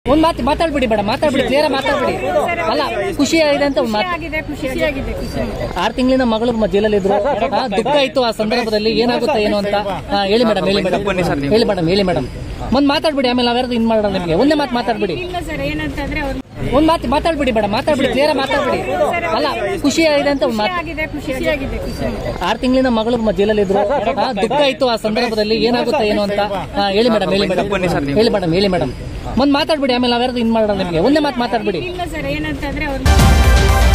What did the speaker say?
ಒಂದ್ ಮಾತು ಮಾತಾಡ್ಬಿಡಿ ಬೇಡ ಮಾತಾಡ್ಬಿಡಿ ಕ್ಲಿಯರ್ ಮಾತಾಡ್ಬಿಡಿ ಅಲ್ಲ ಖುಷಿ ಆಗಿದೆ ಅಂತ ಒಂದ್ ಮಾತು ಆಗಿದೆ ಖುಷಿಯಾಗಿದೆ ಖುಷಿ ಆರ್ ತಿಂಗಳಿನ ಮಗಳು ಮ- ಜೈಲಲ್ಲಿ ಇದ್ರು ಆ, ದುಃಖ ಇತ್ತು ಆ ಸಂದರ್ಭದಲ್ಲಿ ಏನಾಗುತ್ತೆ ಏನು ಅಂತ ಆ, ಹೇಳಿ ಮೇಡಮ್ ಹೇಳಿ ಮೇಡಮ್ ಹೇಳಿ ಮೇಡಮ್ ಹೇಳಿ ಮೇಡಮ್ ಒಂದ್ ಮಾತಾಡ್ಬಿಡಿ ಆಮೇಲೆ ನಾವ್ಯಾರು ಇನ್ ಮಾಡೋಣ ನಿಮಗೆ ಒಂದೇ ಮಾತು ಮಾತಾಡ್ಬಿಡಿ ಇಲ್ಲ ಸರ್ ಏನಂತಂದ್ರೆ ಅವ್ರು ಒಂದ್ ಮಾತು ಮಾತಾಡ್ಬಿಡಿ ಬೇಡ ಮಾತಾಡ್ಬಿಡಿ ಕ್ಲಿಯರ್ ಮಾತಾಡ್ಬಿಡಿ ಅಲ್ಲ ಖುಷಿ ಆಗಿದೆ ಅಂತ ಒಂದ್ ಮಾತು ಆಗಿದೆ ಖುಷಿಯಾಗಿದೆ ಖುಷಿ ಆರ್ ತಿಂಗಳಿನ ಮಗಳು ಮ- ಜೈಲಲ್ಲಿ ಇದ್ರು ಆ, ದುಃಖ ಇತ್ತು ಆ ಸಂದರ್ಭದಲ್ಲಿ ಏನಾಗುತ್ತೆ ಏನು ಅಂತ ಆ, ಹೇಳಿ ಮೇಡಮ್ ಹೇಳಿ ಮೇಡಮ್ ಹೇಳಿ ಮೇಡಮ್ ಹೇಳಿ ಮೇಡಮ್ ಒಂದ್ ಮಾತಾಡ್ಬಿಡಿ ಆಮೇಲೆ ನಾವ್ಯಾರು ಇನ್ ಮಾಡೋಣ ನಿಮಗೆ ಒಂದೇ ಮಾತು ಮಾತಾಡ್ಬಿಡಿ ಇಲ್ಲ ಸರ್ ಏನಂತಂದ್ರೆ ಅವ್ರು